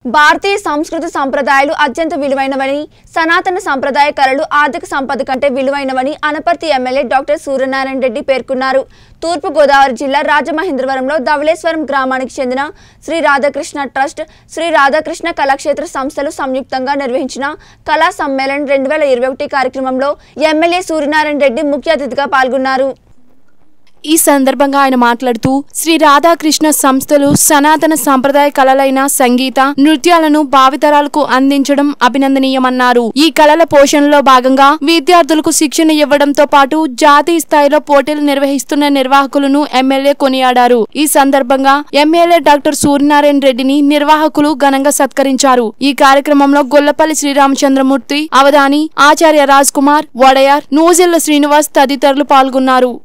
భారతీయ సంస్కృతి సంప్రదాయాలు అత్యంత విలువైనవని సనాతన సంప్రదాయ కళలు ఆర్థిక సంపద కంటే విలువైనవని అనపర్తి ఎమ్మెల్యే డాక్టర్ సూర్యనారాయణ రెడ్డి పేర్కొన్నారు తూర్పు గోదావరి జిల్లా రాజమహేంద్రవరంలో ధవళేశ్వరం గ్రామానికి చెందిన శ్రీ రాధాకృష్ణ ట్రస్ట్ శ్రీ రాధాకృష్ణ కళాక్షేత్ర సంస్థలు సంయుక్తంగా నిర్వహించిన కళా సమ్మేళన్ రెండు వేల ఇరవై ఒకటి కార్యక్రమంలో ఎమ్మెల్యే సూర్యనారాయణ రెడ్డి ముఖ్య అతిథిగా పాల్గొన్నారు ఈ సందర్భంగా ఆయన మాట్లాడుతూ శ్రీ రాధాకృష్ణ సంస్థలు సనాతన సంప్రదాయ కళలైన సంగీత నృత్యాలను భావితరాలకు అందించడం అభినందనీయమన్నారు ఈ కళల పోషణలో భాగంగా విద్యార్థులకు శిక్షణ ఇవ్వడంతో పాటు జాతీయ స్థాయిలో పోటీలు నిర్వహిస్తున్న నిర్వాహకులను ఎమ్మెల్యే కొనియాడారు ఈ సందర్భంగా ఎమ్మెల్యే డాక్టర్ సూర్యనారాయణ రెడ్డిని నిర్వాహకులు ఘనంగా సత్కరించారు ఈ కార్యక్రమంలో గొల్లపల్లి శ్రీరామచంద్రమూర్తి అవధాని ఆచార్య రాజ్ కుమార్ వడయార్ నూజిల్ల శ్రీనివాస్ తదితరులు పాల్గొన్నారు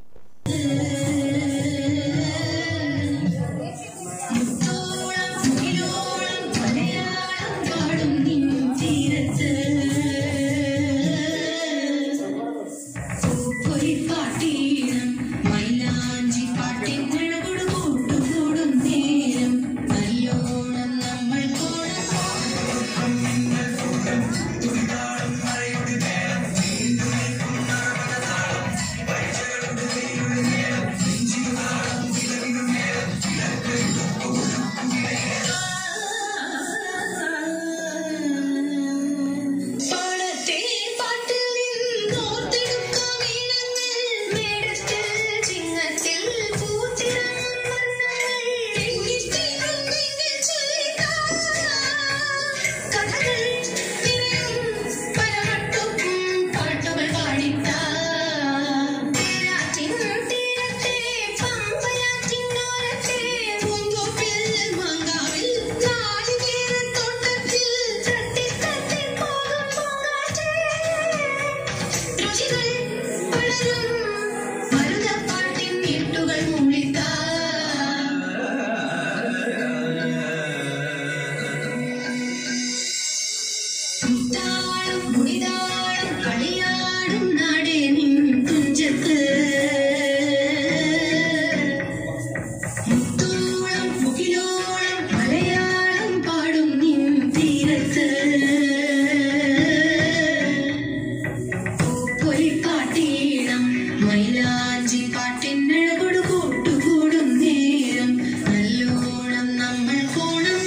പാടത്തെ പാട്ടിൽ നിന്നോർത്തെടുക്കാം ഈണങ്ങൾ മേടത്തിൽ ചിങ്ങത്തിൽ പൂത്തിറങ്ങും വർണ്ണങ്ങൾ എണ്ണിത്തീരും നിങ്ങൾ ചൊല്ലിത്താ കഥകൾ നിറയും പലവട്ടൊക്കും പാട്ടുകൾ പാടിത്താ തേരാറ്റിൻ തീരത്തെ പമ്പയാറ്റിനോരത്തെ പൂന്തോപ്പിൽ മങ്കാവിൽ നാളികേരത്തോട്ടത്തിൽ തട്ടി തട്ടി പോകും പൂങ്കാറ്റേ രുചികൾ പലരും മരുതപ്പാട്ടിൻ നീട്ടുകൾ മൂളിത്താ മുത്താളം മുടിതാളം കളിയാടും നാടേ നിൻ തുഞ്ചത്ത് മുത്തോളം മുകിലോളം മലയാളം പാടും നിൻ തീരത്ത് പൊലിപ്പാട്ടീണം മൈലാഞ്ചി പാട്ടിനഴകൊടു കൂട്ടുകൂടും നേരം നല്ലോണം നമ്മൾ കോണം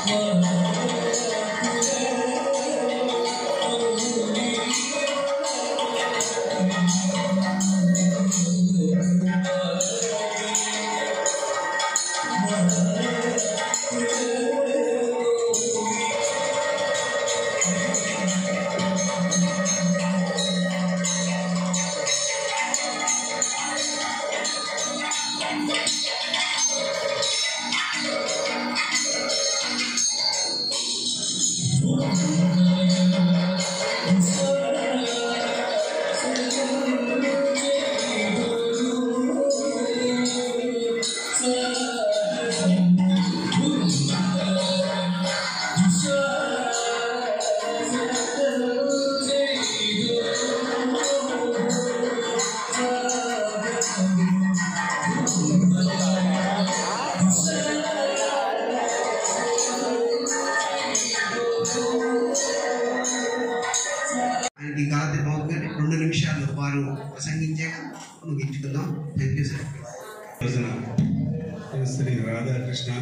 ఆయనకి గాలి బాబు గారి రెండు నిమిషాలు వారు ప్రసంగించాక ముగించుకుందాం థ్యాంక్ యూ సార్ రోజున శ్రీ రాధాకృష్ణ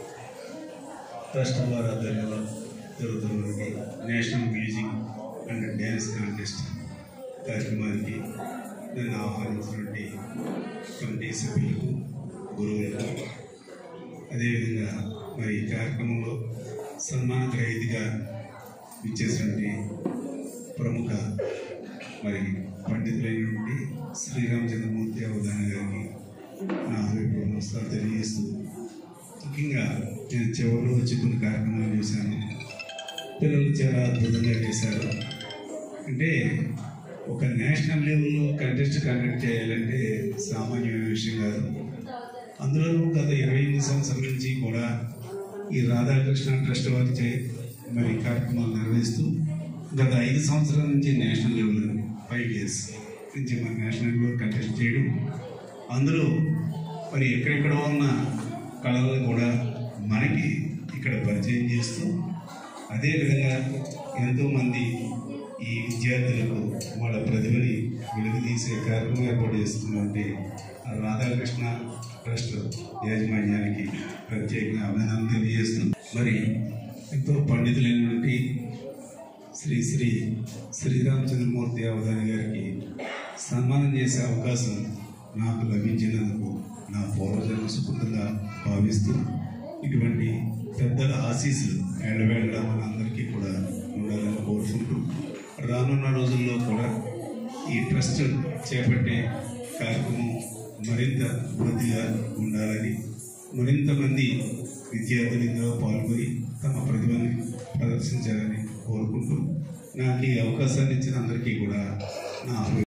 ట్రస్ట్ వారి ఆధ్వర్యంలో జరుగుతున్నటువంటి national music and dance contest కార్యక్రమానికి నన్ను ఆహ్వానించినటువంటి కమిటీ సభ్యులకు గురువులకు అదేవిధంగా మరి ఈ కార్యక్రమంలో సన్మాన గ్రహీతగా ఇచ్చేసినటువంటి ప్రముఖ మరి పండితులైనటువంటి శ్రీరామచంద్రమూర్తి అవధాన గారికి నా హృదయపూర్వక నమస్కారం తెలియజేస్తూ ముఖ్యంగా నేను చివరిలో వచ్చి కొన్ని కార్యక్రమాలు చేశాను పిల్లలు చాలా అద్భుతంగా చేశారు అంటే ఒక నేషనల్ లెవెల్లో కంటెస్ట్ కండక్ట్ చేయాలంటే సామాన్యమైన విషయం కాదు అందులో గత ఇరవై ఎనిమిది సంవత్సరాల నుంచి కూడా ఈ రాధాకృష్ణ ట్రస్ట్ వారి చే మరి కార్యక్రమాలు నిర్వహిస్తూ గత ఐదు సంవత్సరాల నుంచి నేషనల్ లెవెల్ ఫైవ్ ఇయర్స్ నుంచి మరి నేషనల్ లెవెల్ కంటెస్ట్ చేయడం అందులో మరి ఎక్కడెక్కడ ఉన్న కళలను కూడా మనకి ఇక్కడ పరిచయం చేస్తూ అదేవిధంగా ఎంతోమంది ఈ విద్యార్థులకు వాళ్ళ ప్రతిభని వెలుగు తీసే కార్యక్రమం ఏర్పాటు చేస్తున్నటువంటి ఆ రాధాకృష్ణ ట్రస్ట్ యాజమాన్యానికి ప్రత్యేకంగా అభినందనలు తెలియజేస్తూ మరి ఎంతో పండితులైనటువంటి శ్రీ శ్రీ శ్రీరామచంద్రమూర్తి అవధాని గారికి సన్మానం చేసే అవకాశం నాకు లభించినందుకు నా పూర్వజన్మ సుకృతంగా భావిస్తూ ఇటువంటి పెద్దల ఆశీస్సులు ఎడవేళ్ళ మనందరికీ కూడా ఉండాలని కోరుకుంటూ రానున్న రోజుల్లో కూడా ఈ ట్రస్ట్ చేపట్టే కార్యక్రమం మరింత వృద్ధిగా ఉండాలని మరింత మంది విద్యార్థులు ఇందులో పాల్గొని తమ ప్రతిభని ప్రదర్శించాలని కోరుకుంటూ నాకు ఈ అవకాశాన్ని ఇచ్చిన అందరికీ కూడా నా